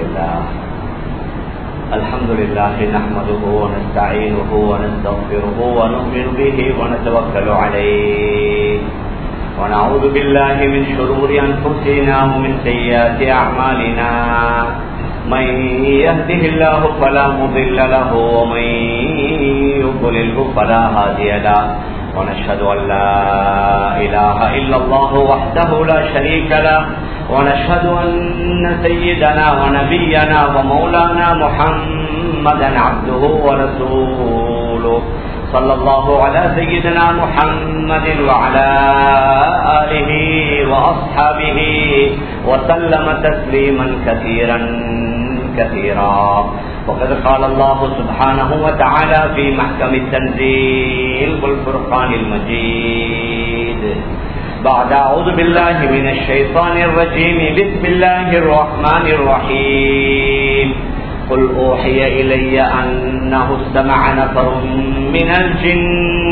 لله الحمد لله نحمده ونستعينه ونستغفره ونؤمن به ونتوكل عليه ونعوذ بالله من شرور أنفسنا ومن سيئات أعمالنا من يهده الله فلا مضل له ومن يضلله فلا هادي له ونشهد أن لا إله إلا الله وحده لا شريك له ونشهد أن سيدنا ونبينا ومولانا محمدا عبده ورسوله صلى الله على سيدنا محمد وعلى آله وأصحابه وسلم تسليما كثيرا كثيرا وقد قال الله سبحانه وتعالى في محكم التنزيل والفرقان المجيد بعد أعوذ بالله من الشيطان الرجيم بسم الله الرحمن الرحيم قل أوحي إلي أنه استمع نفر من الجن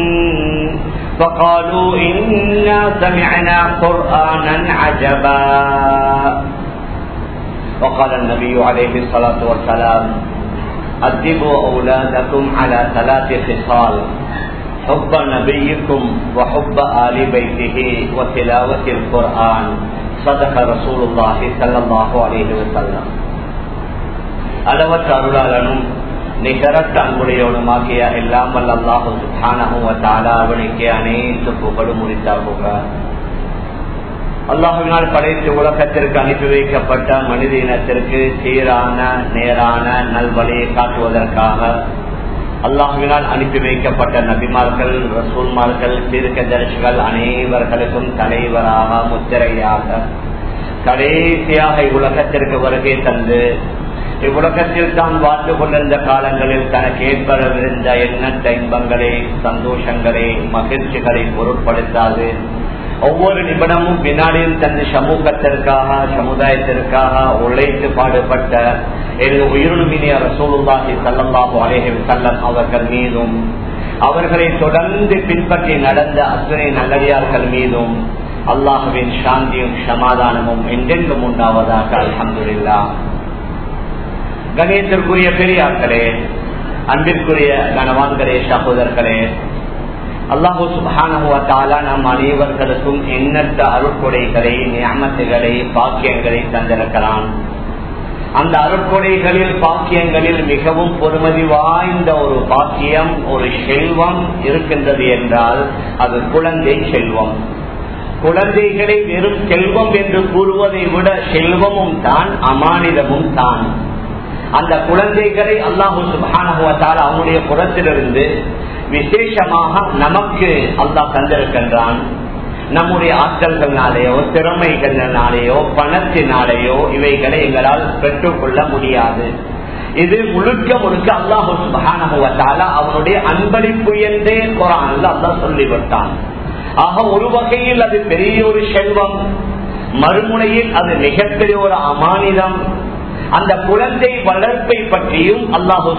فقالوا إنا سمعنا قرآنا عجبا وقال النبي عليه الصلاة والسلام أدبوا أولادكم على ثلاث خصال حب نبيكم وحب آل بيته وتلاوة القرآن صدق رسول الله صلى الله عليه وسلم அளவற்ற அருளாளனும் நிகரற்ற அன்புடையவனுமாகிய எல்லாம் வல்ல அல்லாஹு சுபானகும் அவனுக்கு அனைத்து புகழும் முடித்தாகுக அல்லாஹுவினால் படைத்து உலகத்திற்கு அனுப்பி வைக்கப்பட்ட மனித இனத்திற்கு சீரான நேரான நல்வழியை காட்டுவதற்காக அல்லாஹுவினால் அனுப்பி வைக்கப்பட்ட நபிமார்கள் ரசூல்மார்கள் தீர்க்கதரிசிகள் அனைவர்களுக்கும் தலைவராக முத்திரையாக கடைசியாக இவ்வுலகத்திற்கு வருகை தந்து இவ்வுலகத்தில் தான் வாழ்ந்து கொண்டிருந்த காலங்களில் தனக்கு ஏற்படவிருந்த எண்ணற்ற இன்பங்களை சந்தோஷங்களை மகிழ்ச்சிகளை பொருட்படுத்தாது ஒவ்வொரு நிமிடமும் வினாடியும் தன் சமூகத்திற்காக சமுதாயத்திற்காக உழைத்து பாடுபட்ட எனது உயிரினுமினிய ரசூலுல்லாஹி சல்லல்லாஹு அலேஹி சல்லம் அவர்கள் மீதும் அவர்களை தொடர்ந்து பின்பற்றி நடந்த அத்தனை நல்லடியார்கள் மீதும் அல்லாஹுவின் சாந்தியும் சமாதானமும் என்றென்றும் உண்டாவதாக அலமதுல்லா கணேசருக்குரிய பெரியார்களே அன்பிற்குரிய கனவான்களே சகோதரர்களே அல்லாஹூ சுபானுவத்தாலா நம் அனைவர்களுக்கும் எண்ணற்ற அருட்கொடைகளை நியமத்துகளை பாக்கியங்களை தந்திருக்கிறான் அந்த அருட்கொடைகளில் பாக்கியங்களில் மிகவும் பொறுமதி வாய்ந்த ஒரு பாக்கியம் ஒரு செல்வம் இருக்கின்றது என்றால் அது குழந்தை செல்வம் குழந்தைகளை வெறும் செல்வம் என்று கூறுவதை விட செல்வமும் தான் அமானிதமும் தான் அந்த குழந்தைகளை அல்லாஹூ சுபானுவத்தால் அவனுடைய புறத்திலிருந்து விசேஷமாக நமக்கு அல்லாஹ் தந்திருக்கின்றான் நம்முடைய ஆற்றல்கள்னாலேயோ திறமைகளினாலேயோ பணத்தினாலேயோ இவைகளை எங்களால் பெற்றுக்கொள்ள முடியாது இது முழுக்க முழுக்க அல்லாஹு சுபானுவத்தால அவனுடைய அன்பளிப்பு என்றே குரான் அல்லாஹ் சொல்லிவிட்டான் ஆக ஒரு வகையில் அது பெரிய ஒரு செல்வம் மறுமுனையில் அது மிகப்பெரிய ஒரு அமானிதம் அந்த குழந்தை வளர்ப்பை பற்றியும் அல்லாஹூ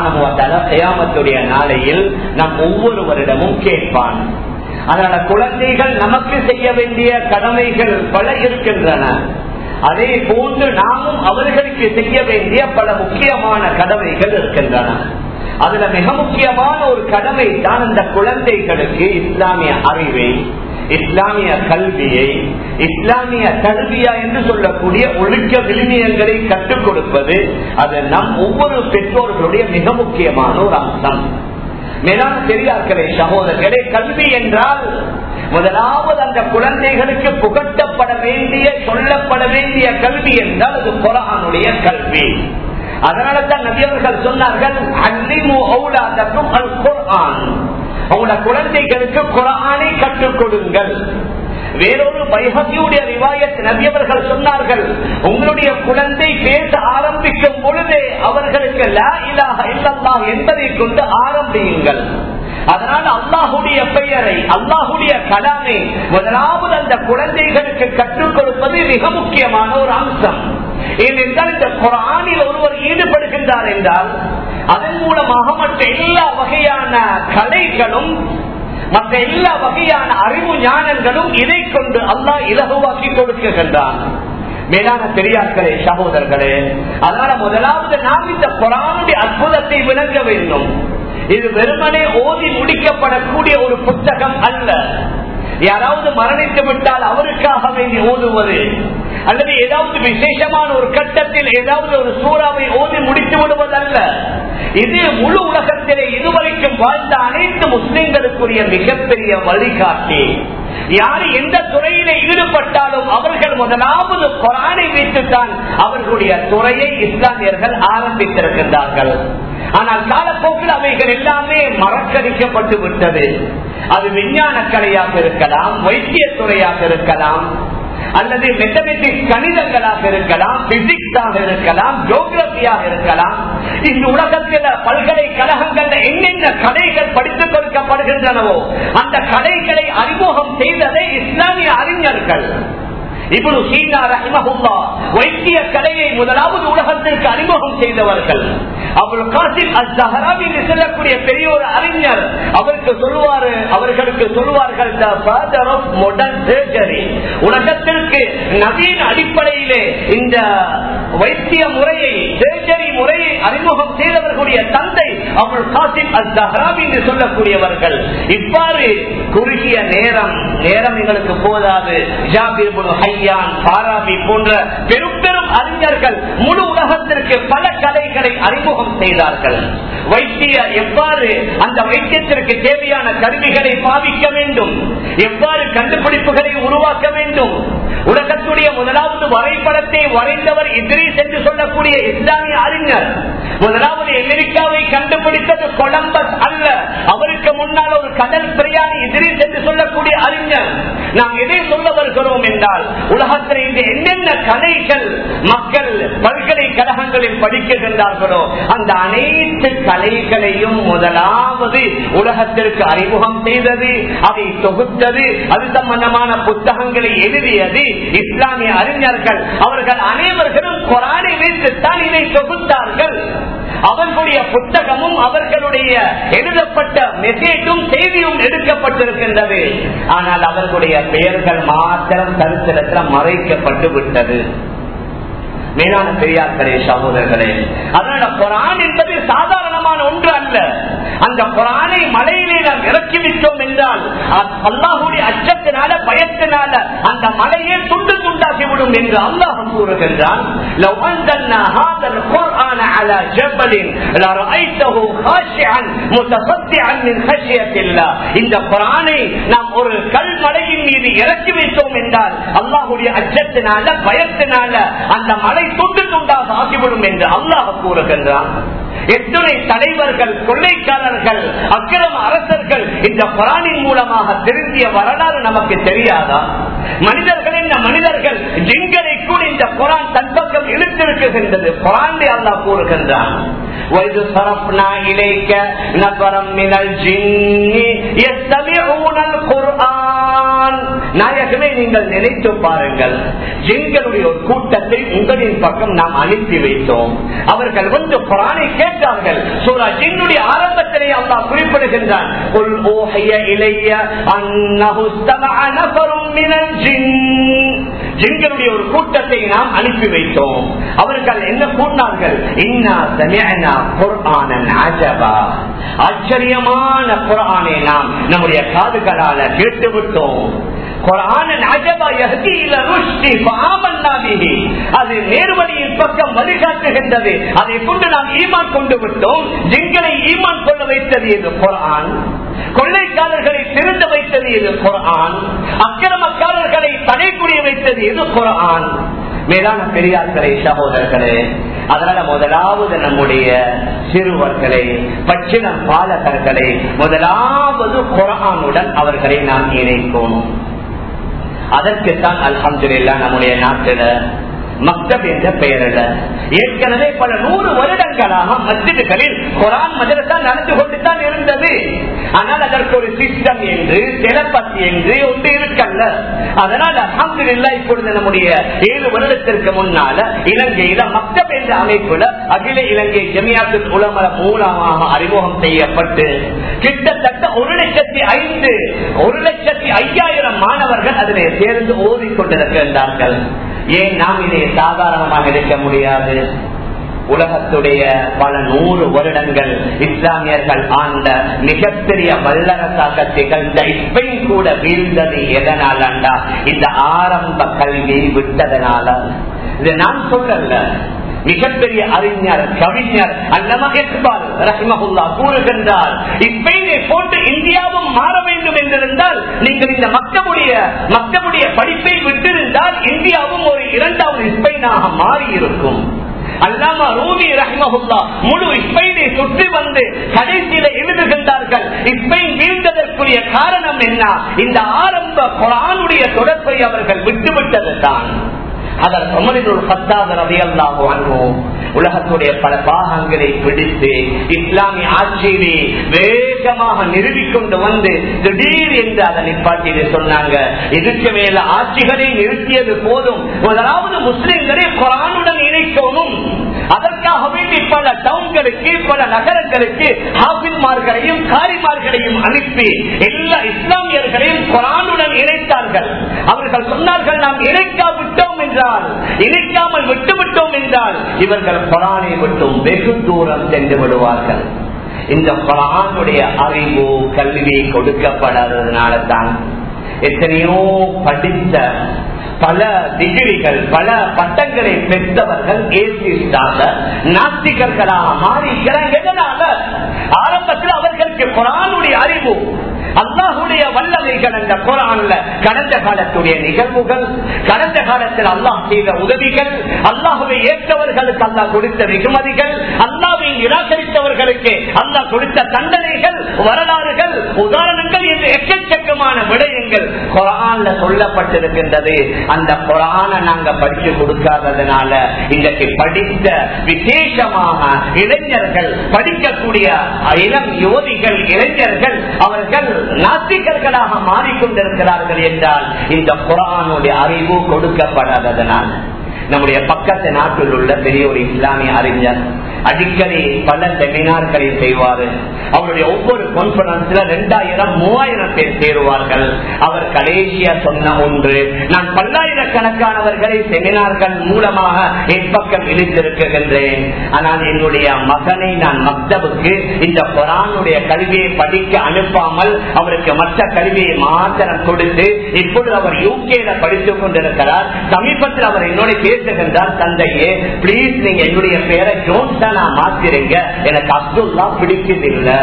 சுபானுடைய நாளையில் நம் ஒவ்வொருவரிடமும் கேட்பான் அதனால குழந்தைகள் நமக்கு செய்ய வேண்டிய கடமைகள் பல இருக்கின்றன அதே போன்று நாமும் அவர்களுக்கு செய்ய வேண்டிய பல முக்கியமான கடமைகள் இருக்கின்றன அதுல மிக முக்கியமான ஒரு கடமை தான் அந்த குழந்தைகளுக்கு இஸ்லாமிய அறிவை இஸ்லாமிய கல்வியை இஸ்லாமிய கல்வியா என்று சொல்லக்கூடிய ஒழுக்க விழுமியங்களை கற்றுக் கொடுப்பது அது நம் ஒவ்வொரு பெற்றோர்களுடைய மிக முக்கியமான ஒரு அம்சம் மேலான பெரியார்களே சகோதரர்களே கல்வி என்றால் முதலாவது அந்த குழந்தைகளுக்கு புகட்டப்பட வேண்டிய சொல்லப்பட வேண்டிய கல்வி என்றால் அது குரானுடைய கல்வி அதனால தான் நபியவர்கள் சொன்னார்கள் அல்லிமு ஔலாதக்கும் அல் குர்ஆன் உங்களோட குழந்தைகளுக்கு குரானை கற்றுக் கொடுங்கள் வேறொரு பைஹசியுடைய ரிவாயத் நபியவர்கள் சொன்னார்கள் உங்களுடைய குழந்தை பேச ஆரம்பிக்கும் பொழுதே அவர்களுக்கு லா இலாஹ இல்லல்லாஹ் என்பதை கொண்டு ஆரம்பியுங்கள் அதனால் அல்லாஹுடைய பெயரை அல்லாஹுடைய கலாமை முதலாவது அந்த குழந்தைகளுக்கு கற்றுக் கொடுப்பது மிக முக்கியமான ஒரு அம்சம் ஏனென்றால் இந்த குரானில் ஒருவர் ஈடுபடுகின்றார் என்றால் அதன் மூலமாக மற்ற எல்லா வகையான கலைகளும் மற்ற எல்லா வகையான அறிவு ஞானங்களும் இதை கொண்டு அல்லாஹ் இலகுவாக்கி கொடுக்கின்றான் மேலான பெரியார்களே சகோதரர்களே அதனால முதலாவது நாம் இந்த குரானுடைய அற்புதத்தை விளங்க வேண்டும் இது வெறுமனே ஓதி முடிக்கப்படக்கூடிய ஒரு புத்தகம் அல்ல யாராவது மரணித்து விட்டால் அவருக்காக வேண்டி ஓதுவது அல்லது ஏதாவது விசேஷமான ஒரு கட்டத்தில் ஏதாவது ஒரு சூறாவை ஓதி முடித்து விடுவதல்ல இது முழு உலகத்திலே இதுவரைக்கும் வாழ்ந்த அனைத்து முஸ்லிம்களுக்குரிய மிகப்பெரிய வழிகாட்டி யார் எந்த துறையிலே ஈடுபட்டாலும் அவர்கள் முதலாவது குரானை வைத்துத்தான் அவர்களுடைய துறையை இஸ்லாமியர்கள் ஆரம்பித்திருக்கின்றார்கள் ஆனால் காலப்போக்கில் அவைகள் எல்லாமே மறக்கடிக்கப்பட்டு விட்டது அது விஞ்ஞான கலையாக இருக்கலாம் வைத்திய துறையாக இருக்கலாம் அல்லது மெத்தமெட்டிக்ஸ் கணிதங்களாக இருக்கலாம் பிசிக்ஸாக இருக்கலாம் ஜோகிரபியாக இருக்கலாம் இந்த உலகத்தில் பல்கலைக்கழகங்கள்ல என்னென்ன கலைகள் படித்துக் கொடுக்கப்படுகின்றனவோ அந்த கலைகளை அறிமுகம் செய்ததை இஸ்லாமிய அறிஞர்கள் இவ்வளவு சீனா ரஹிமஹுல்லா வைத்திய கலையை முதலாவது உலகத்திற்கு அறிமுகம் செய்தவர்கள் அவ்வளவு காசிம் அஸ்ஹராவி என்று சொல்லக்கூடிய பெரிய ஒரு அறிஞர் அவருக்கு சொல்லுவாரு அவர்களுக்கு சொல்லுவார்கள் the father of modern surgery உலகத்திற்கு நவீன அடிப்படையிலே இந்த வைத்திய முறையை சர்ஜரி முறையை அறிமுகம் செய்தவர்களுடைய தந்தை அவள் காசிம் அஸ்ஹராவி என்று சொல்லக்கூடியவர்கள் இவ்வாறு குறுகிய நேரம் நேரம் எங்களுக்கு போதாது ஜாபிர் ஹையான் பாராபி போன்ற பெரும் பெரும் அறிஞர்கள் முழு உலகத்திற்கு பல கலைகளை அறிமுகம் செய்தார்கள் வைத்திய எவ்வாறு அந்த வைத்தியத்திற்கு தேவையான கருவிகளை பாவிக்க வேண்டும் எவ்வாறு கண்டுபிடிப்புகளை உருவாக்க வேண்டும் உலகத்துடைய முதலாவது வரைபடத்தை வரைந்தவர் இத்ரீஸ் என்று சொல்லக்கூடிய இஸ்லாமிய அறிஞர் முதலாவது அமெரிக்காவை கண்டுபிடித்தது கொலம்பஸ் அல்ல அவருக்கு முன்னால் ஒரு கடல் பிரியாணி இத்ரீஸ் என்று சொல்லக்கூடிய அறிஞர் நாம் எதை சொல்ல வருகிறோம் என்றால் உலகத்தில் இந்த என்னென்ன கலைகள் மக்கள் பல்கலைக்கழகங்களில் படிக்கின்றார்களோ அந்த அனைத்து கலைகளையும் முதலாவது உலகத்திற்கு அறிமுகம் செய்தது அதை தொகுத்தது அது சம்பந்தமான புத்தகங்களை எழுதியது இஸ்லாமிய அறிஞர்கள் அவர்கள் அனைவர்களும் குரானை வைத்துத்தான் இதை தொகுத்தார்கள் அவர்களுடைய புத்தகமும் அவர்களுடைய எழுதப்பட்ட மெசேஜும் செய்தியும் எடுக்கப்பட்டிருக்கின்றது ஆனால் அவர்களுடைய பெயர்கள் மாத்திரம் கருத்திரத்தில் மறைக்கப்பட்டு விட்டது மேலான பெரியார்களே சகோதரர்களே அதனால குரான் என்பது சாதாரணமான ஒன்று அல்ல அந்த குரானை மலையிலே நாம் இறக்கி விட்டோம் என்றால் அல்லாஹுடைய அச்சத்தினால பயத்தினால அந்த மலையே துண்டு துண்டாக்கி விடும் என்று அல்லாஹ் கூறுகின்றான் இந்த குரானை நாம் ஒரு கல் மலையின் மீது இறக்கி வைத்தோம் என்றால் அல்லாஹுடைய அச்சத்தினால பயத்தினால அந்த மலை துண்டு துண்டாக ஆகிவிடும் என்று அல்லாஹ் கூறுகின்றான் எத்தனை தலைவர்கள் கொள்ளைக்காரர்கள் அக்கிரம அரசர்கள் இந்த குரானின் மூலமாக திருந்திய வரலாறு நமக்கு தெரியாதா மனிதர்கள் என்ன மனிதர்கள் ஜிங்களை கூட இந்த குரான் தன் பக்கம் இழுத்திருக்குகின்றது குரான் அல்லாஹ் கூறுகின்றான் وَإِذْ صَرَفْنَا إِلَيْكَ نَفَرًا مِنَ الْجِنِّ يَسْتَمِعُونَ الْقُرْآنَ நாயகமே நீங்கள் நினைத்து பாருங்கள் எங்களுடைய ஒரு கூட்டத்தை உங்களின் பக்கம் நாம் அனுப்பி வைத்தோம் அவர்கள் வந்து குரானை கேட்டார்கள் சூரா ஜின்னுடைய ஆரம்பத்திலே அல்லாஹ் குறிப்பிடுகின்றான் "குல் ஊஹிய இலைய அன்னஹு இஸ்தமஅ நஃபரும் மினல் ஜின்." ஜின்களுடைய ஒரு கூட்டத்தை நாம் அனுப்பி வைத்தோம் அவர்கள் என்ன கூறினார்கள் இன்னா சமிஅனா குர்ஆனன் அஜபா ஆச்சரியமான குர்ஆனை நாம் நம்முடைய காதுகளால கேட்டுவிட்டோம் குர்ஆனன் அஜபா யஹ்தி இல ருஷ்டி ஃபஆமன்னா பிஹி அது நேர்வழியின் பக்கம் வழிகாட்டுகின்றது அதை கொண்டு நாம் ஈமான் கொண்டு விட்டோம் ஜின்களை ஈமான் கொள்ள வைத்தது இது குர்ஆன் கொள்ளைக்காரர்களை திருந்த வைத்தது இது குர்ஆன் அக்கிரமக்காரர்களை தடை புரிய வைத்தது இது குர்ஆன் மேலான பெரியார்களே சகோதரர்களே அதனால முதலாவது நம்முடைய சிறுவர்களை பச்சினம் பாலகர்களை முதலாவது குரானுடன் அவர்களை நாம் இணைக்கணும் அதற்குத்தான் அல்ஹம்துலில்லா நம்முடைய நாட்டில மக்தப் என்ற பெயரில் ஏற்கனவே பல நூறு வருடங்களாக மஸ்ஜிதுகளில் குரான் மதரசா நடந்து கொண்டுதான் இருந்தது ஆனால் அதற்கு ஒரு சிஸ்டம் என்று சிலபஸ் என்று ஒன்று இருக்கல்ல அதனால் அஹமதுல்லா இப்பொழுது நம்முடைய ஏழு வருடத்திற்கு முன்னால இலங்கையில மக்தப் என்ற அமைப்புல அகில இலங்கை ஜமியாத்து உலமர மூலமாக அறிமுகம் செய்யப்பட்டு கிட்டத்தட்ட ஒரு லட்சத்தி ஐந்து ஒரு லட்சத்தி ஐயாயிரம் மாணவர்கள் அதிலே சேர்ந்து ஓதிக்கொண்டிருக்கின்றார்கள் ஏன் நாம் இதை சாதாரணமாக எடுக்க முடியாது உலகத்துடைய பல நூறு வருடங்கள் இஸ்லாமியர்கள் ஆண்ட மிகப்பெரிய வல்லரசாக திகழ்ந்த ஸ்பெயின் கூட வீழ்ந்தது எதனால் அண்டா இந்த ஆரம்ப கல்வி விட்டதனால இது நான் சொல்லல மிகப்பெரிய அறிஞர் கவிஞர் அல்லமா இக்பால் ரஹ்மஹுல்லா கூறுகின்றார் ஸ்பெயினை போட்டு இந்தியாவும் மாற வேண்டும் என்றிருந்தால் நீங்கள் இந்த மக்களுடைய மக்களுடைய படிப்பை விட்டிருந்தால் இந்தியாவும் ஒரு இரண்டாவது ஸ்பெயினாக மாறி இருக்கும் அல்லாமா ரூபி ரஹ்மஹுல்லா முழு ஸ்பெயினை சுற்றி வந்து கடைசியில எழுதுகின்றார்கள் ஸ்பெயின் வீழ்ந்ததற்குரிய காரணம் என்ன இந்த ஆரம்ப குரானுடைய தொடர்பை அவர்கள் விட்டுவிட்டது தான் உலகத்துடைய பல பாகங்களை பிடித்து இஸ்லாமிய ஆட்சியிலே வேகமாக நிறுவிக்கொண்டு வந்து திடீர் என்று அதை நிப்பாட்டி சொன்னாங்க இதுக்கு மேல ஆட்சிகளை நிறுத்தியது போதும் முதலாவது முஸ்லிம்களை குரானுடன் இணைக்கணும் அதற்காக வேண்டி பல டவுன்களுக்கு பல நகரங்களுக்கு ஹாபின்மார்களையும் காரிமார்களையும் அனுப்பி எல்லா இஸ்லாமியர்களையும் குரானுடன் இணைத்தார்கள் அவர்கள் சொன்னார்கள் நாம் இணைக்காவிட்டோம் என்றால் இணைக்காமல் விட்டுவிட்டோம் என்றால் இவர்கள் குரானை விட்டும் வெகு தூரம் சென்று விடுவார்கள் இந்த குரானுடைய அறிவு கல்வி கொடுக்கப்படாததுனால தான் எத்தனையோ படித்த பல டிகிரிகள் பல பட்டங்களை பெற்றவர்கள் ஏசிஸ்டாக நாஸ்திகர்களாக மாறி எதனால ஆரம்பத்தில் அவர்களுக்கு குரானுடைய அறிவு அல்லாஹுடைய வல்லமைகள் அந்த குரான்ல கடந்த காலத்துடைய நிகழ்வுகள் கடந்த காலத்தில் அல்லாஹ் செய்த உதவிகள் அல்லாஹுவை ஏற்றவர்களுக்கு அல்லாஹ் கொடுத்த வெகுமதிகள் அல்லாவை நிராகரித்தவர்களுக்கு அல்லாஹ் கொடுத்த தண்டனைகள் வரலாறுகள் உதாரணங்கள் என்று எக்கச்சக்கமான விடயங்கள் குரான்ல சொல்லப்பட்டிருக்கின்றது அந்த குரான நாங்க படிச்சு கொடுக்காததுனால இன்றைக்கு படித்த விசேஷமாக இளைஞர்கள் படிக்கக்கூடிய இளம் யுவதிகள் இளைஞர்கள் அவர்கள் நாஸ்திகர்களாக மாறிக்கொண்டிருக்கிறார்கள் என்றால் இந்த குரானுடைய அறிவு கொடுக்கப்படாததனால் நம்முடைய பக்கத்து நாட்டில் உள்ள பெரிய ஒரு இஸ்லாமிய அறிஞர் அடிக்கடி பல செமினார்களை செய்வாரு அவருடைய ஒவ்வொரு கான்பரன்ஸ்ல ரெண்டாயிரம் மூவாயிரம் பேர் சேருவார்கள் அவர் கடைசியா சொன்ன ஒன்று நான் பல்லாயிரக்கணக்கானவர்களை செமினார்கள் மூலமாக என் பக்கம் இழுத்திருக்கின்றேன் ஆனால் என்னுடைய மகனை நான் மக்தபுக்கு இந்த குரானுடைய கல்வியை படிக்க அனுப்பாமல் அவருக்கு மற்ற கல்வியை மாத்திரம் கொடுத்து இப்பொழுது அவர் யூகேல படித்துக் கொண்டிருக்கிறார் சமீபத்தில் அவர் என்னோட பேசுகின்றார் தந்தையே பிளீஸ் நீங்க என்னுடைய பேரை ஜோன்ஸா மாத்திருங்க எனக்கு அப்துல்லா பிடிக்குதில்லை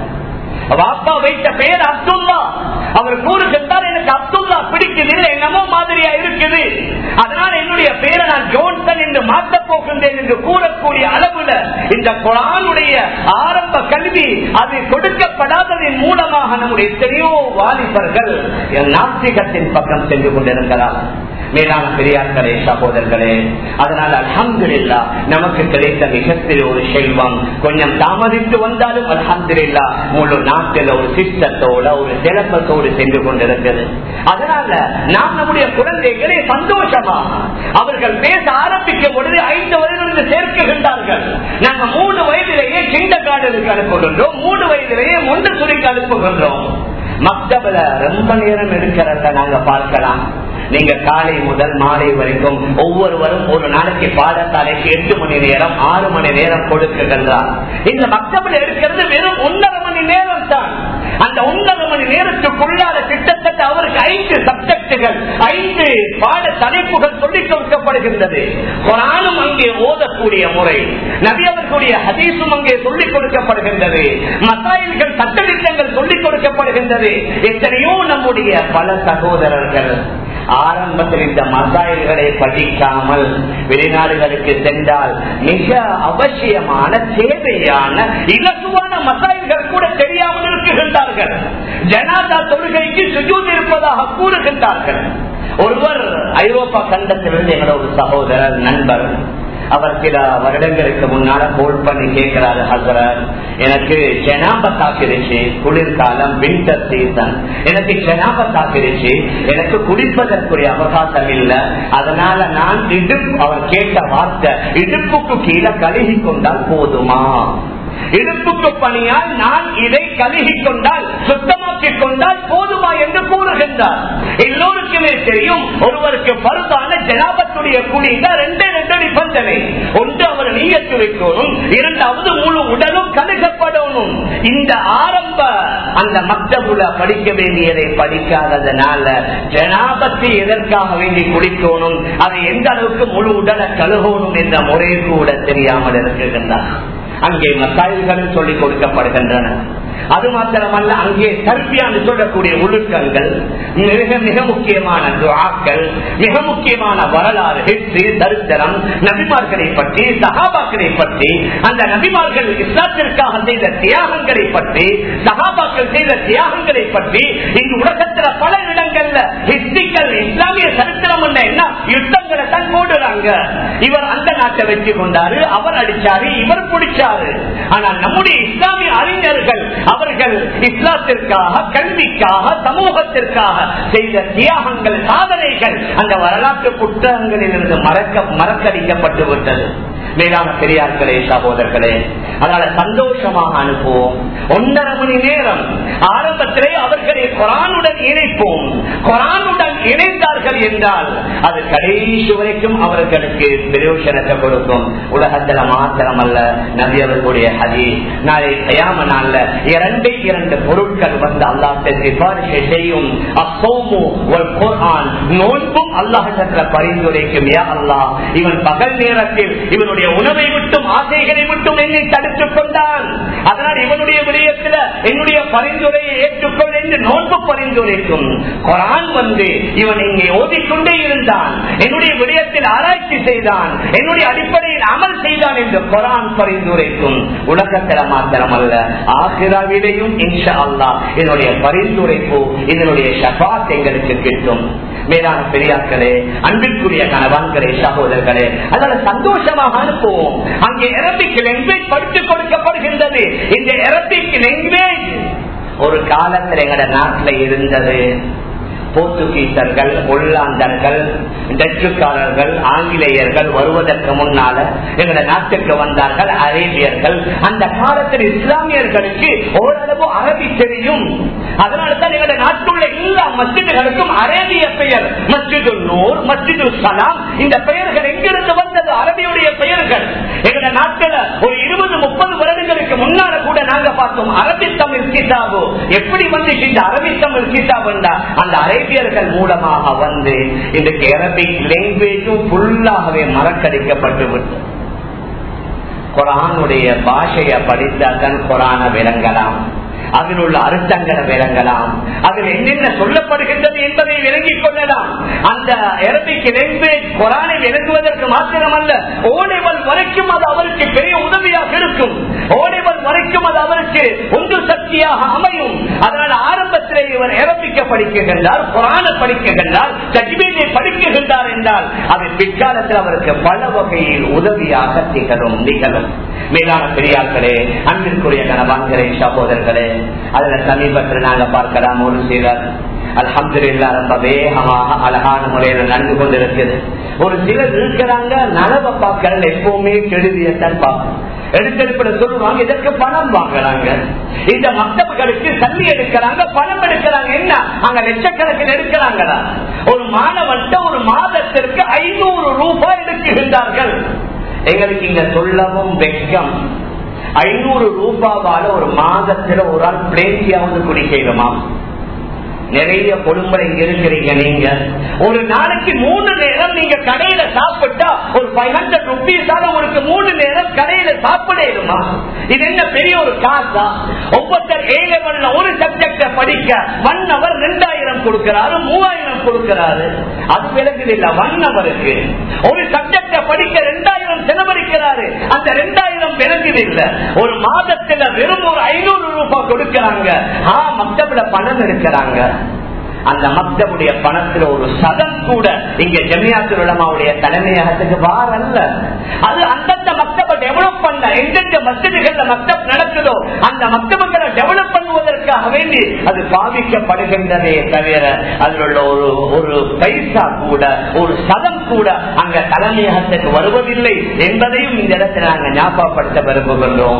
வாப்பா வைத்த பெயர் அப்துல்லா அவர் கூறுகின்றார் எனக்கு அப்துல்லா பிடிக்குதில்லை என்னமோ மாதிரியா இருக்குது அதனால என்னுடைய பெயரை நான் ஜோன்சன் என்று மாற்றப் போகின்றேன் என்று கூறக்கூடிய அளவுல இந்த குரானுடைய ஆரம்ப கல்வி அது கொடுக்கப்படாததன் மூலமாக நம்முடைய எத்தனையோ வாலிபர்கள் நாஸ்திகத்தின் பக்கம் சென்று கொண்டிருக்கிறார் மேலான பெரியார்களே சகோதரர்களே அதனால் அலமதுல்லா நமக்கு கிடைத்த மிகப்பெரிய ஒரு செல்வம் கொஞ்சம் தாமதித்து வந்தாலும் அலமதுல்லா முழு நாட்டில் ஒரு சிஸ்டத்தோட ஒரு சிலப்பத்தோடு சென்று கொண்டிருக்கிறது அதனால நாம் நம்முடைய குழந்தைகளை சந்தோஷமாக அவர்கள் பேச ஆரம்பிக்கும் பொழுது ஐந்து வருடங்களுக்கு சேர்க்குகின்றார்கள் நாங்கள் மூணு வயதிலேயே கிண்ட காடலுக்கு அனுப்புகின்றோம் மூணு வயதிலேயே ஒன்று துறைக்கு அனுப்புகின்றோம் மக்தபில் ரொம்ப நேரம் இருக்கிறத நாங்க பார்க்கலாம் நீங்க காலை முதல் மாலை வரைக்கும் ஒவ்வொருவரும் ஒரு நாளைக்கு பாடசாலைக்கு எட்டு மணி நேரம் ஆறு மணி நேரம் கொடுக்குகின்றார் இந்த மக்தபில் இருக்கிறது வெறும் ஒன்றரை மணி நேரம் தான் அந்த ஒன்றரை மணி நேரத்துக்குள்ளாத கிட்டத்தட்ட அவருக்கு ஐந்து சப்ஜெக்டுகள் ஐந்து பாட தலைப்புகள் சொல்லிக் கொடுக்கப்படுகின்றது குரானும் அங்கே ஓதக்கூடிய முறை நபி அவர்களுடைய ஹதீசும் அங்கே சொல்லிக் கொடுக்கப்படுகின்றது மசாயில்கள் சட்டத்திட்டங்கள் சொல்லிக் கொடுக்கப்படுகின்றது எத்தனையோ நம்முடைய பல சகோதரர்கள் ஆரம்பத்தில் இந்த மசாயல்களை படிக்காமல் வெளிநாடுகளுக்கு சென்றால் மிக அவசியமான தேவையான இலகுவான மசாயல்கள் கூட தெரியாமல் இருக்குகின்றார்கள் ஜனாதா தொழுகைக்கு சுஜூத் இருப்பதாக கூறுகின்றார்கள் ஒருவர் ஐரோப்பா கண்டத்திலிருந்து எங்களோட ஒரு சகோதரர் நண்பர் அவர் சில வருடங்களுக்கு முன்னால கோல் பண்ணி கேட்கிறாரு ஹசரத் எனக்கு ஜனாப தாக்கிருச்சு குளிர்காலம் வின்டர் சீசன் எனக்கு ஜனாப தாக்கிருச்சு எனக்கு குடிப்பதற்குரிய அவகாசம் இல்லை அதனால நான் இடுப்பு அவர் கேட்ட வார்த்தை இடுப்புக்கு கீழே கழுகி கொண்டால் போதுமா இடுப்புக்கு பணியால் நான் இதை கழுகி கொண்டால் சுத்தமாக்கிக் கொண்டால் போதுமா என்று கூறுகின்றார் எல்லோருக்குமே தெரியும் ஒருவருக்கு பருதான ஜனாபத்துடைய குடிந்த ரெண்டே ரெண்டு நிபந்தனை ஒன்று அவர் நீயத்து வைக்கணும் இரண்டாவது முழு உடலும் கழுகப்படணும் இந்த ஆரம்ப அந்த மக்தபுல படிக்க வேண்டியதை படிக்காததுனால ஜனாபத்தை எதற்காக வேண்டி குடிக்கணும் அதை எந்த அளவுக்கு முழு உடலை கழுகணும் என்ற முறை கூட தெரியாமல் இருக்கின்றார் அங்கே மசாயல்களும் சொல்லிக் கொடுக்கப்படுகின்றன அது மாத்திரமல்ல அங்கே தர்பியான்னு சொல்லக்கூடிய ஒழுக்கங்கள் மிக மிக முக்கியமான துவாக்கள் மிக முக்கியமான வரலாறு ஹிஸ்டரி சரித்திரம் நபிமார்களை பற்றி சகாபாக்களை பற்றி அந்த நபிமார்கள் இஸ்லாத்திற்காக செய்த தியாகங்களை பற்றி சகாபாக்கள் செய்த தியாகங்களை பற்றி இந்த உலகத்துல பல இடங்கள்ல ஹிஸ்டிக்கல் இஸ்லாமிய சரித்திரம் என்ன யுத்தங்களை தான் போடுறாங்க இவர் அந்த நாட்டை வெற்றி கொண்டாரு அவர் அடிச்சாரு இவர் பிடிச்சாரு ஆனால் நம்முடைய இஸ்லாமிய அறிஞர்கள் அவர்கள் இஸ்லாத்திற்காக கல்விக்காக சமூகத்திற்காக செய்த தியாகங்கள் சாதனைகள் அந்த வரலாற்று புத்தகங்களில் இருந்து மறக்க மறக்கடிக்கப்பட்டு விட்டது மேலான பெரியார்களே சகோதரர்களே அதனால சந்தோஷமாக அனுப்புவோம் ஒன்றரை மணி நேரம் ஆரம்பத்திலே அவர்களை குரானுடன் இணைப்போம் குரானுடன் இணைந்தார்கள் என்றால் அது கடைசி வரைக்கும் அவர்களுக்கு பிரயோசனத்தை கொடுக்கும் உலகத்துல மாத்திரம் அல்ல நபி அவர்களுடைய ஹதி நாளை தயாம நாள்ல இரண்டே இரண்டு பொருட்கள் வந்து அல்லாஹ் சிபாரிசை செய்யும் அப்போமு ஒரு குர்ஆன் நோன்பும் அல்லாஹ் பரிந்துரைக்கும் யா அல்லாஹ் இவன் பகல் நேரத்தில் இவனுடைய உணவை விட்டும் ஆசைகளை விட்டும் என்னை தடுத்துக் கொண்டான் அதனால் இவனுடைய விடயத்தில் என்னுடைய பரிந்துரையை ஏற்றுக்கொள் என்று நோன்பு பரிந்துரைக்கும் குரான் வந்து இவன் இங்கே ஓதிக்கொண்டே இருந்தான் என்னுடைய விடயத்தில் ஆராய்ச்சி செய்தான் என்னுடைய அடிப்படையில் அமல் செய்தான் என்று குரான் பரிந்துரைக்கும் உலகத்தில மாத்திரம் அல்ல ஆசிராவிலையும் இன்ஷா அல்லா என்னுடைய பரிந்துரைப்பு இதனுடைய ஷபாத் எங்களுக்கு கிட்டும் மேலான பெரியாக்களே அன்பிற்குரிய கணவான்களே சகோதரர்களே அதனால சந்தோஷமாக அனுப்புவோம் அங்கே அரபிக் லாங்குவேஜ் படித்துக் கொடுக்கப்படுகின்றது இந்த அரபிக் லாங்குவேஜ் ஒரு காலத்தில் எங்கட நாட்டில் இருந்தது போர்த்துகீசர்கள் ஒல்லாந்தர்கள் டச்சுக்காரர்கள் ஆங்கிலேயர்கள் வருவதற்கு முன்னால எங்க நாட்டுக்கு வந்தார்கள் அரேபியர்கள் அந்த காலத்தில் இஸ்லாமியர்களுக்கு ஓரளவு அரபி தெரியும் அதனால்தான் எங்க நாட்டுள்ள எல்லா மஸ்ஜிதுகளுக்கும் அரேபிய பெயர் மஸ்ஜிது நூர் மஸ்ஜிது சலாம் இந்த பெயர்கள் எங்கிருந்து வந்தது அரபியுடைய பெயர்கள் எங்க நாட்டில் ஒரு இருபது முப்பது வருடங்களுக்கு முன்னால கூட நாங்க பார்த்தோம் அரபி தமிழ் கிதாபு எப்படி வந்துச்சு இந்த அரபி தமிழ் கிதாப் அந்த அரேபியர்கள் மூலமாக வந்து இன்றைக்கு அரபிக் லாங்குவேஜும் ஃபுல்லாகவே மறக்கடிக்கப்பட்டு விட்டு குரானுடைய பாஷையை படித்தால்தான் குரான விளங்கலாம் அதில் உள்ள அர்த்தங்களை விளங்கலாம் அதில் என்னென்ன சொல்லப்படுகின்றது என்பதை விளங்கிக் கொள்ளலாம் அந்த அரபிக் லாங்குவேஜ் குரானை விளங்குவதற்கு மாத்திரமல்ல ஓடைவல் வரைக்கும் அது அவருக்கு பெரிய உதவியாக இருக்கும் ஓடைவல் வரைக்கும் அது அவருக்கு ஒன்று சக்தியாக அமையும் அதனால் ஆரம்பத்திலே இவர் அரபிக்க படிக்குகின்றார் குரான படிக்குகின்றார் தஜ்மீனை படிக்குகின்றார் என்றால் அது பிற்காலத்தில் அவருக்கு பல வகையில் உதவியாக திகழும் நிகழும் மேலான பெரியார்களே அன்பிற்குரிய கணவான்களே சகோதரர்களே அதுல சமீபத்தில் நாங்க பார்க்கலாம் ஒரு சிலர் அலமதுல்லா ரொம்ப வேகமாக அழகான முறையில நடந்து கொண்டிருக்குது ஒரு சிலர் இருக்கிறாங்க நலவை பார்க்கறது எப்பவுமே கெடுதியத்தான் பார்க்கணும் எடுத்தெடுப்பிட சொல்லுவாங்க இதற்கு பணம் வாங்குறாங்க இந்த மக்தபுகளுக்கு சல்லி எடுக்கிறாங்க பணம் எடுக்கிறாங்க என்ன அங்க லட்சக்கணக்கில் எடுக்கிறாங்களா ஒரு மாணவன்ட்ட ஒரு மாதத்திற்கு ஐநூறு ரூபாய் எடுக்குகின்றார்கள் எங்களுக்கு இங்க சொல்லவும் வெக்கம் ஐநூறு ரூபாவால ஒரு மாதத்துல ஒரு ஆள் பிளேட்டியாவது குடிக்கணுமா நிறைய பொழும்பரை இருக்கிறீங்க நீங்க ஒரு நாளைக்கு மூணு நேரம் நீங்க கடையில சாப்பிட்டா ஒரு ஃபைவ் ஹண்ட்ரட் ருபீஸ் உங்களுக்கு மூணு நேரம் கடையில சாப்பிடணுமா இது என்ன பெரிய ஒரு காசா ஒவ்வொருத்தர் ஏ லெவல்ல ஒரு சப்ஜெக்ட படிக்க ஒன் அவர் ரெண்டாயிரம் கொடுக்கிறாரு மூவாயிரம் கொடுக்கிறாரு அது விலகுது இல்ல ஒன் அவருக்கு ஒரு சப்ஜெக்ட படிக்க ரெண்டாயிரம் செலவழிக்கிறாரு அந்த ரெண்டாயிரம் விலகுது இல்ல ஒரு மாதத்துல வெறும் ஒரு ஐநூறு ரூபாய் கொடுக்கிறாங்க ஆ மக்தபில பணம் எடுக்கிறாங்க அந்த மக்தபுடைய பணத்துல ஒரு சதம் கூட இங்க ஜமியாத்து உலமாவுடைய தலைமையகத்துக்கு வாரல்ல அது அந்தந்த மக்தபை டெவலப் பண்ண எந்தெந்த மஸ்ஜிதுகள்ல மக்தப் நடக்குதோ அந்த மக்தபுகளை டெவலப் பண்ணுவதற்காக வேண்டி அது பாதிக்கப்படுகின்றதே தவிர அதில் உள்ள ஒரு ஒரு பைசா கூட ஒரு சதம் கூட அங்க தலைமையகத்துக்கு வருவதில்லை என்பதையும் இந்த இடத்துல நாங்கள் ஞாபகப்படுத்த விரும்புகின்றோம்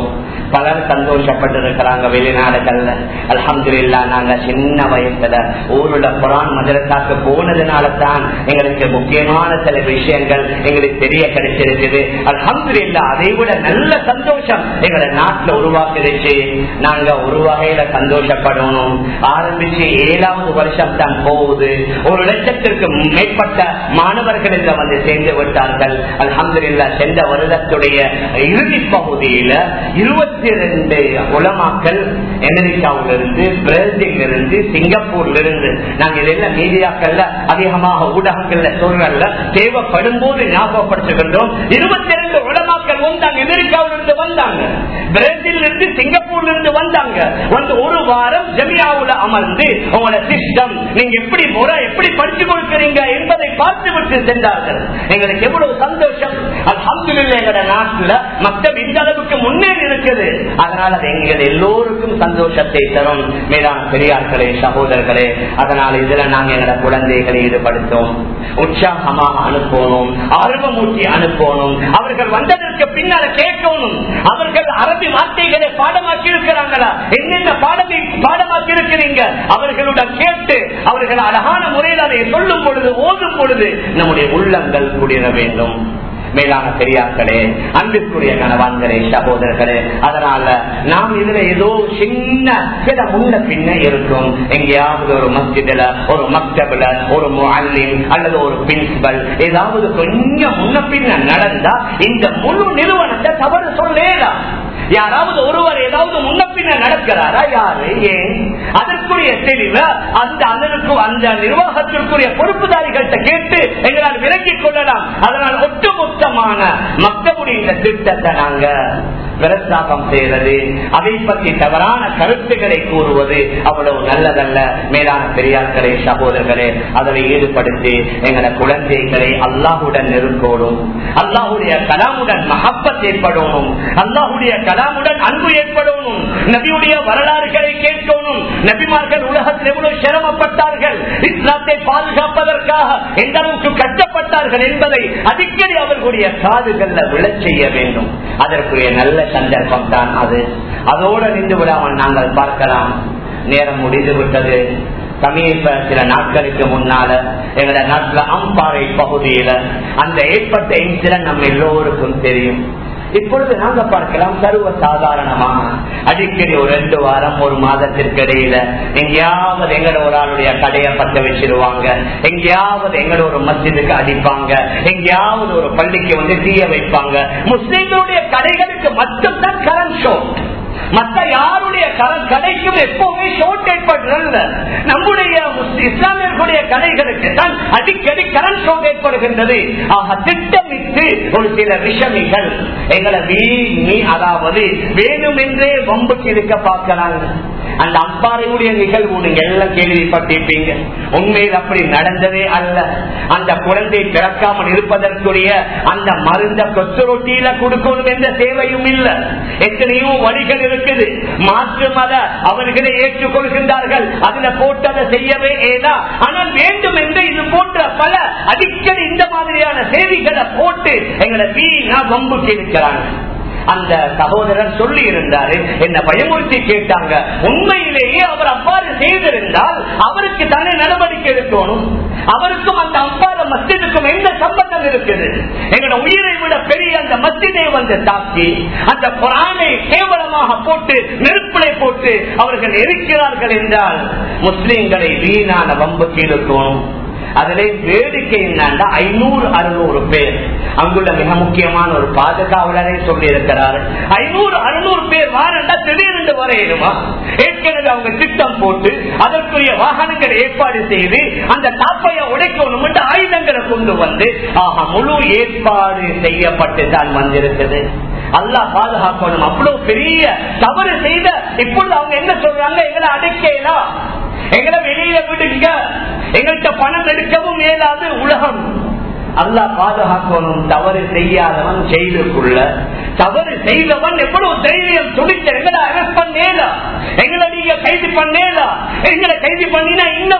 பலர் சந்தோஷப்பட்டு இருக்கிறாங்க வெளிநாடுகள்ல அலமதுல்லா நாங்க சின்ன வயசுல ஊருல குரான் மதரசாக்கு போனதுனால தான் எங்களுக்கு முக்கியமான சில விஷயங்கள் எங்களுக்கு தெரிய கிடைச்சிருக்குது அலமதுல்லா அதை விட நல்ல சந்தோஷம் எங்களை நாட்டுல உருவாக்கிடுச்சு நாங்க ஒரு வகையில சந்தோஷப்படணும் ஆரம்பிச்சு ஏழாவது வருஷம் தான் போகுது ஒரு லட்சத்திற்கு மேற்பட்ட மாணவர்கள் இதுல வந்து சேர்ந்து விட்டார்கள் அலமதுல்லா சென்ற வருடத்துடைய இறுதி பகுதியில இருபத்தி ரெண்டு உலமாக்கள் அமெரிக்காவில இருந்து பிரேசில் இருந்து சிங்கப்பூர்ல இருந்து நாங்க இதெல்லாம் மீடியாக்கள்ல அதிகமாக ஊடகங்கள்ல சூழல்ல தேவைப்படும் போது ஞாபகப்படுத்துகின்றோம் இருபத்தி ரெண்டு உலமாக்கள் வந்தாங்க அமெரிக்காவில இருந்து வந்தாங்க பிரேசில் இருந்து சிங்கப்பூர்ல இருந்து வந்தாங்க வந்து ஒரு வாரம் ஜமியாவுல அமர்ந்து உங்களோட சிஸ்டம் நீங்க எப்படி முறை எப்படி படிச்சு கொடுக்கிறீங்க என்பதை பார்த்து விட்டு சென்றார்கள் எங்களுக்கு எவ்வளவு சந்தோஷம் அல்ஹம்துலில்லாஹ் எங்களோட நாட்டுல மக்கள் இந்த அளவுக்கு முன்னேறி இருக்குது அதனால அது எங்கள் எல்லோருக்கும் சந்தோஷத்தை தரும் மேலான பெரியார்களே சகோதரர்களே அதனால இதுல நாங்க எங்களோட குழந்தைகளை ஈடுபடுத்தோம் உற்சாகமாக அனுப்பணும் ஆர்வமூட்டி அனுப்பணும் அவர்கள் வந்ததற்கு பின்னால கேட்கணும் அவர்கள் அரபி வார்த்தைகளை பாடமாக்கி இருக்கிறாங்களா என்னென்ன பாடத்தை பாடமாக்கி இருக்கிறீங்க அவர்களுடன் கேட்டு அவர்கள் அழகான முறையில் அதை சொல்லும் பொழுது ஓதும் பொழுது நம்முடைய உள்ளங்கள் குடிர வேண்டும் மேலான பெரியார்களே அன்பிற்குரிய கணவான்களே சகோதரர்களே அதனால நாம் இதுல ஏதோ சின்ன சில முன்ன பின்ன இருக்கும் எங்கேயாவது ஒரு மஸ்ஜிதுல ஒரு மக்தபுல ஒரு முல்லிம் அல்லது ஒரு பிரின்சிபல் ஏதாவது கொஞ்சம் முன்ன பின்ன நடந்தா இந்த முழு நிறுவனத்தை தவறு சொல்லேதான் யாராவது ஒருவர் ஏதாவது முன்ன பின்ன நடக்கிறாரா யாரு ஏன் அதற்குரிய தெளிவு அந்த அதற்கு அந்த நிர்வாகத்திற்குரிய பொறுப்புதாரிகள்கிட்ட கேட்டு எங்களால் விலக்கிக் கொள்ளலாம் அதனால் ஒட்டுமொத்தமான மக்களுடைய இந்த திட்டத்தை நாங்க பிரஸ்தாபம் செய்வது அதை பற்றி தவறான கருத்துக்களை கூறுவது அவ்வளவு நல்லதல்ல மேலான பெரியார்களே சகோதரர்களே அதில் ஈடுபடுத்தி எங்களை குழந்தைகளை அல்லாஹுடன் நெருக்கோடும் அல்லாஹுடைய கலாமுடன் மகப்பத் ஏற்படணும் அல்லாஹுடைய கலாமுடன் அன்பு ஏற்படணும் நபியுடைய வரலாறுகளை கேட்கணும் நபிமார்கள் உலகத்தில் எவ்வளவு சிரமப்பட்டார்கள் இஸ்லாத்தை பாதுகாப்பதற்காக எந்த அளவுக்கு கஷ்டப்பட்டார்கள் என்பதை அடிக்கடி அவர்களுடைய காதுகள்ல விழச் செய்ய வேண்டும் அதற்குரிய நல்ல சந்தர்ப்பம் தான் அது அதோடு நின்று விடாமல் நாங்கள் பார்க்கலாம் நேரம் முடிந்து விட்டது சமீப சில நாட்களுக்கு முன்னால எங்களோட நாட்டுல அம்பாறை பகுதியில அந்த ஏற்பட்ட இன்சிடென்ட் நம்ம எல்லோருக்கும் தெரியும் இப்பொழுது நாங்க பார்க்கலாம் சர்வ சாதாரணமா அடிக்கடி ஒரு ரெண்டு வாரம் ஒரு மாதத்திற்கு இடையில எங்கேயாவது எங்கட ஒரு ஆளுடைய கடையை பத்த வச்சிருவாங்க எங்கேயாவது எங்கட ஒரு மஸ்ஜிதுக்கு அடிப்பாங்க எங்கேயாவது ஒரு பள்ளிக்கு வந்து தீய வைப்பாங்க முஸ்லீம்களுடைய கடைகளுக்கு மட்டும்தான் கரண்ட் ஷோ மற்ற யாருடைய கடைக்கும் எப்பவுமே ஷோர்ட் ஏற்படுறது நம்முடைய இஸ்லாமியர்களுடைய கடைகளுக்கு தான் அடிக்கடி கரண்ட் ஷோக் ஏற்படுகின்றது ஆக திட்டமிட்டு ஒரு சில விஷமிகள் எங்களை வீணி அதாவது வேணுமென்றே வம்புக்கு இருக்க பார்க்கிறாங்க அந்த அப்பாறையுடைய நிகழ்வு நீங்க எல்லாம் கேள்விப்பட்டிருப்பீங்க உண்மையில் அப்படி நடந்ததே அல்ல அந்த குழந்தை பிறக்காமல் இருப்பதற்குரிய அந்த மருந்த கொத்து ரொட்டியில கொடுக்கணும் என்ற தேவையும் இல்லை எத்தனையோ வழிகள் இருக்குது மாற்று மத அவர்களை ஏற்றுக்கொள்கின்றார்கள் அதுல போட்டு அதை செய்யவே ஏதா ஆனால் வேண்டும் என்று இது போன்ற பல அடிக்கடி இந்த மாதிரியான செய்திகளை போட்டு எங்களை வீணா வம்புக்கு இருக்கிறாங்க அந்த சகோதரர் சொல்லி இருந்தாரு என்ன பயமுறுத்தி கேட்டாங்க உண்மையிலேயே அவர் அவ்வாறு செய்திருந்தால் அவருக்கு தானே நடவடிக்கை எடுக்கணும் அவருக்கும் அந்த அம்பார மஸ்ஜிதுக்கும் எந்த சம்பந்தம் இருக்குது எங்களோட உயிரை விட பெரிய அந்த மஸ்ஜிதை வந்து தாக்கி அந்த குரானை கேவலமாக போட்டு நெருப்பிலை போட்டு அவர்கள் எரிக்கிறார்கள் என்றால் முஸ்லிம்களை வீணான வம்புக்கு எடுக்கணும் அதுல வேடிக்கை என்னன்னா ஐநூறு அறுநூறு பேர் அங்குள்ள மிக முக்கியமான ஒரு பாதுகாவலரை சொல்லி இருக்கிறார் ஐநூறு அறுநூறு பேர் வாரண்டா திடீர்னு வரையிடுமா ஏற்கனவே அவங்க திட்டம் போட்டு அதற்குரிய வாகனங்களை ஏற்பாடு செய்து அந்த தாப்பைய உடைக்கணும் என்று ஆயுதங்களை கொண்டு வந்து ஆஹா முழு ஏற்பாடு செய்யப்பட்டு தான் வந்திருக்குது அல்லா பாதுகாக்கணும் அவ்வளவு பெரிய தவறு செய்த இப்பொழுது அவங்க என்ன சொல்றாங்க எங்களை அடைக்கலாம் எங்களை வெளியில விடுங்க எங்கள்கிட்ட பணம் எடுக்கவும் மேலாது உலகம் அல்லா பாதுகாக்கணும் தவறு செய்யாதவன் செய்துக்குள்ள தவறு செய்தவன் எவ்வளவு தைரியம் துடிச்ச எங்களை அரெஸ்ட் பண்ணேலா எங்களை நீங்க கைது பண்ணேலா எங்களை கைது பண்ணினா இன்னும்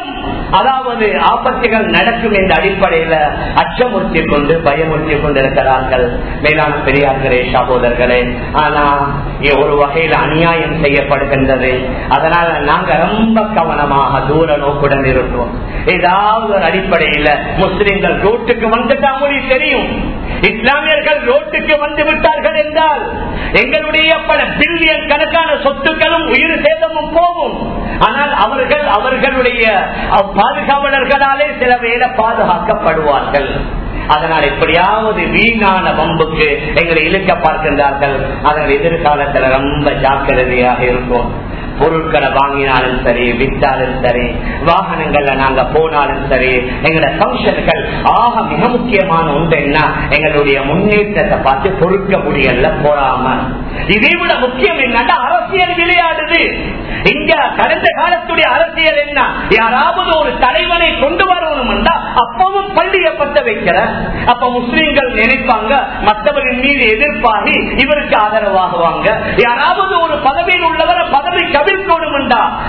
அதாவது ஆபத்துகள் நடக்கும் என்ற அடிப்படையில அச்சமுறுத்தி கொண்டு பயமுறுத்தி கொண்டிருக்கிறார்கள் மேலான பெரியார்களே சகோதரர்களே ஆனா ஒரு வகையில் அநியாயம் செய்யப்படுகின்றது அதனால நாங்க ரொம்ப கவனமாக தூர நோக்குடன் இருக்கோம் ஏதாவது ஒரு அடிப்படையில முஸ்லிம்கள் ரோட்டுக்கு வந்துட்டா மொழி தெரியும் இஸ்லாமியர்கள் ரோட்டுக்கு வந்து விட்டார்கள் என்றால் எங்களுடைய பல பில்லியன் கணக்கான சொத்துக்களும் உயிர் சேதமும் போகும் ஆனால் அவர்கள் அவர்களுடைய பாதுகாவலர்களாலே சில வேலை பாதுகாக்கப்படுவார்கள் அதனால் எப்படியாவது வீணான வம்புக்கு எங்களை இழுக்க பார்க்கின்றார்கள் அதனால் எதிர்காலத்தில் ரொம்ப ஜாக்கிரதையாக இருக்கும் பொருட்களை வாங்கினாலும் சரி விற்றாலும் சரி வாகனங்கள்ல நாங்க போனாலும் சரி எங்களோட பங்கன்கள் ஆக மிக முக்கியமான ஒன்று என்ன எங்களுடைய முன்னேற்றத்தை பார்த்து பொறுக்க முடியல போறாம இதை விட முக்கியம் என்னன்னா அரசியல் விளையாடுது இங்க கடந்த காலத்துடைய அரசியல் என்ன யாராவது ஒரு தலைவனை கொண்டு வரணும் அப்பவும் பள்ளியை பத்த வைக்கிற அப்ப முஸ்லீம்கள் நினைப்பாங்க மற்றவரின் மீது எதிர்ப்பாகி இவருக்கு ஆதரவாகுவாங்க யாராவது ஒரு பதவியில் உள்ளவரை பதவி கவிழ்க்கணும்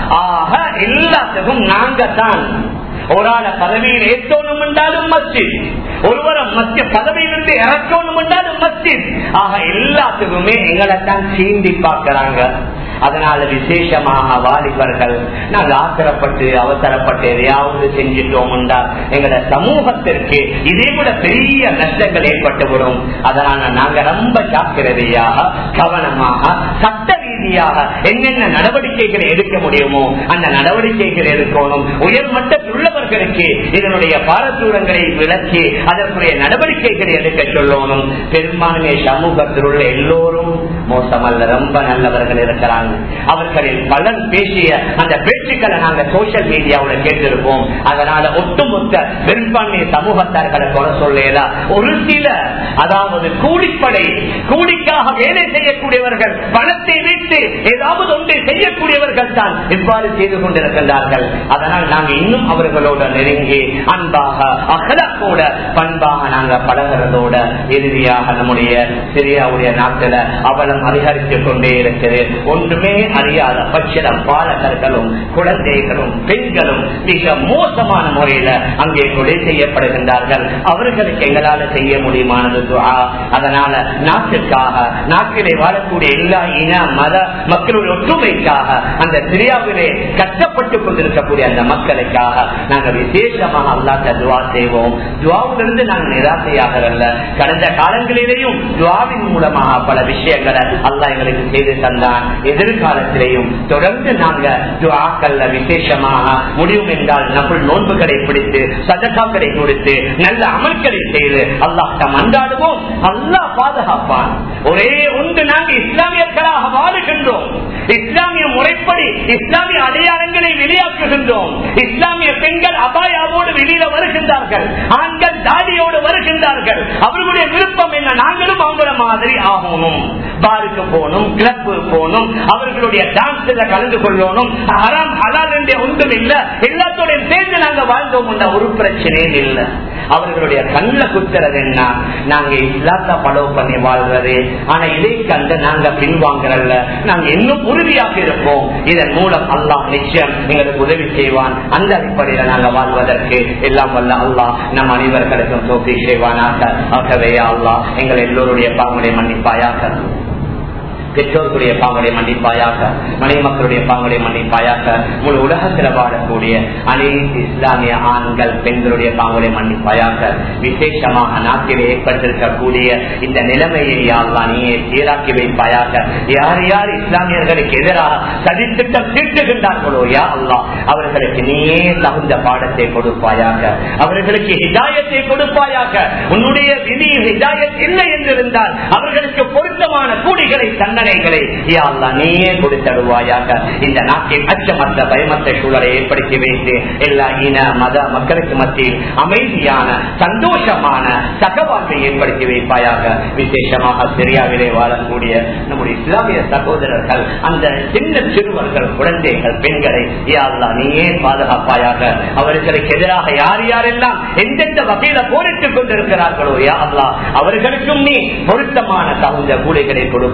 ஆக எல்லாத்துக்கும் நாங்க தான் ஒரு ஆள பதவியில் ஏற்றோணும் என்றாலும் மஸ்ஜித் ஒருவரை மத்திய பதவியிலிருந்து இறக்கணும் என்றாலும் மஸ்ஜித் ஆக எல்லாத்துக்குமே எங்களை தான் சீண்டி பார்க்கிறாங்க அதனால விசேஷமாக வாலிபர்கள் நாங்கள் ஆத்திரப்பட்டு அவசரப்பட்டு எதையாவது செஞ்சிட்டோம் என்றால் எங்களோட சமூகத்திற்கு இதே விட பெரிய நஷ்டங்கள் ஏற்பட்டுவிடும் அதனால நாங்க ரொம்ப ஜாக்கிரதையாக கவனமாக சட்ட ரீதியாக என்னென்ன நடவடிக்கைகளை எடுக்க முடியுமோ அந்த நடவடிக்கைகள் எடுக்கணும் உயர்மட்டத்தில் உள்ளவர்களுக்கு இதனுடைய பாரதூரங்களை விளக்கி அதற்குரிய நடவடிக்கைகளை எடுக்க சொல்லணும் பெரும்பான்மை சமூகத்தில் உள்ள எல்லோரும் மோசமல்ல ரொம்ப நல்லவர்கள் இருக்கிறாங்க அவர்களில் பலர் பேசிய அந்த பேச்சுக்களை நாங்க சோசியல் மீடியாவுல கேட்டிருப்போம் அதனால ஒட்டுமொத்த பெரும்பான்மை சமூகத்தார்களை கொலை சொல்லல ஒரு சில அதாவது கூலிப்படை கூலிக்காக வேலை செய்யக்கூடியவர்கள் பணத்தை வைத்து ஏதாவது ஒன்றை செய்யக்கூடியவர்கள் தான் இவ்வாறு செய்து கொண்டிருக்கின்றார்கள் அதனால் நாங்க இன்னும் அவர்களோட நெருங்கி அன்பாக அகலக்கூட பண்பாக நாங்க பழகிறதோட இறுதியாக நம்முடைய சிரியாவுடைய நாட்டில அவலம் அதிகரித்துக் கொண்டே இருக்கிறது ஒன்றுமே அறியாத பட்சம் பாலகர்களும் குழந்தைகளும் பெண்களும் மிக மோசமான முறையில அங்கே கொலை செய்யப்படுகின்றார்கள் அவர்களுக்கு எங்களால செய்ய முடியுமானது துவா அதனால நாட்டுக்காக நாட்டிலே வாழக்கூடிய எல்லா இன மத மக்களுடைய ஒற்றுமைக்காக அந்த சிரியாவிலே கஷ்டப்பட்டுக் கொண்டிருக்கக்கூடிய அந்த மக்களுக்காக நாங்கள் விசேஷமாக அல்லாத்த துவா செய்வோம் துவாவிலிருந்து நாங்கள் நிராசையாகல கடந்த காலங்களிலேயும் துவாவின் மூலமாக பல விஷயங்களை அல்லா எங்களுக்கு செய்து தந்தான் எதிர்காலத்திலேயும் தொடர்ந்து நாங்க துவாக்கல்ல விசேஷமாக முடியும் என்றால் நம்ம நோன்புகளை பிடித்து சதகாக்களை கொடுத்து நல்ல அமல்களை செய்து அல்லாஹ் மன்றாடுவோம் அல்லாஹ் பாதுகாப்பான் ஒரே ஒன்று நாங்கள் இஸ்லாமியர்களாக வாழுகின்றோம் இஸ்லாமிய முறைப்படி இஸ்லாமிய அடையாளங்களை வெளியாக்குகின்றோம் இஸ்லாமிய பெண்கள் அபாயாவோடு வெளியில வருகின்றார்கள் ஆண்கள் தாடியோடு வருகின்றார்கள் அவர்களுடைய விருப்பம் என்ன நாங்களும் அவங்கள மாதிரி ஆகணும் பாருக்கு போகணும் கிளப்பு போகணும் அவர்களுடைய டான்ஸ்ல கலந்து கொள்ளணும் அறம் அதான் ஒன்றும் இல்ல எல்லாத்தோடையும் சேர்ந்து நாங்க வாழ்ந்தோம் ஒரு பிரச்சனையும் இல்லை அவர்களுடைய கண்ணில குத்துறது என்ன நாங்க இல்லாத பலவு பண்ணி வாழ்றது ஆனா இதை கண்டு நாங்க பின்வாங்கறல்ல நாங்க இன்னும் உறுதியாக இருப்போம் இதன் மூலம் அல்லாஹ் நிச்சயம் எங்களுக்கு உதவி செய்வான் அந்த அடிப்படையில நாங்க வாழ்வதற்கு எல்லாம் வல்ல அல்லாஹ் நம் அனைவர்களுக்கும் தோப்பி செய்வானாக ஆகவே அல்லாஹ் எங்கள் எல்லோருடைய பாவங்களை மன்னிப்பாயாக பெற்றோர்களுடைய பாவங்களை மன்னிப்பாயாக மனைவி மக்களுடைய பாவங்களை மன்னிப்பாயாக முழு உலகத்தில் வாழக்கூடிய அனைத்து இஸ்லாமிய ஆண்கள் பெண்களுடைய பாவங்களை மன்னிப்பாயாக விசேஷமாக நாட்டில் ஏற்பட்டிருக்கக்கூடிய இந்த நிலைமையை யாழ்லாம் நீயே சீராக்கி வைப்பாயாக யார் யார் இஸ்லாமியர்களுக்கு எதிராக சதித்திட்டம் தீட்டுகின்றார்களோ யா அல்லா அவர்களுக்கு நீயே தகுந்த பாடத்தை கொடுப்பாயாக அவர்களுக்கு ஹிதாயத்தை கொடுப்பாயாக உன்னுடைய விதி ஹிதாயத் இல்லை என்றிருந்தால் அவர்களுக்கு பொருத்தமான கூலிகளை தண்டனைகளை யா அல்லா நீயே கொடுத்தடுவாயாக இந்த நாட்டில் அச்சமற்ற பயமற்ற சூழலை ஏற்படுத்தி வைத்து எல்லா இன மத மக்களுக்கு மத்தியில் அமைதியான சந்தோஷமான சகவாழ்வை ஏற்படுத்தி வைப்பாயாக விசேஷமாக சிரியாவிலே வாழக்கூடிய நம்முடைய இஸ்லாமிய சகோதரர்கள் அந்த சின்ன சிறுவர்கள் குழந்தைகள் பெண்களை யா அல்லா நீயே பாதுகாப்பாயாக அவர்களுக்கு எதிராக யார் யாரெல்லாம் எந்தெந்த வகையில போரிட்டுக் கொண்டிருக்கிறார்களோ யா அல்லா அவர்களுக்கும் நீ பொருத்தமான தகுந்த கூலிகளை கொடுப்பாய்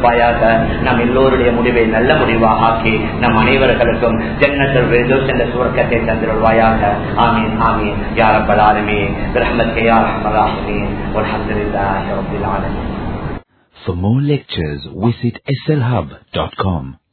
தந்தருள்வாயாக நம் எல்லோருடைய முடிவை நல்ல முடிவாக ஆக்கி நம் அனைவர்களுக்கும் ஜன்னத்தில் வேதோஸ் என்ற சுவர்க்கத்தை தந்தருள்வாயாக ஆமீன் ஆமீன் யார் அப்பல் ஆலமே ரஹமத் யார் அஹமர் ஆலமீன் அல்ஹம்துலில்லாஹி ரப்பில் ஆலமீன் For more lectures, visit slhub.com.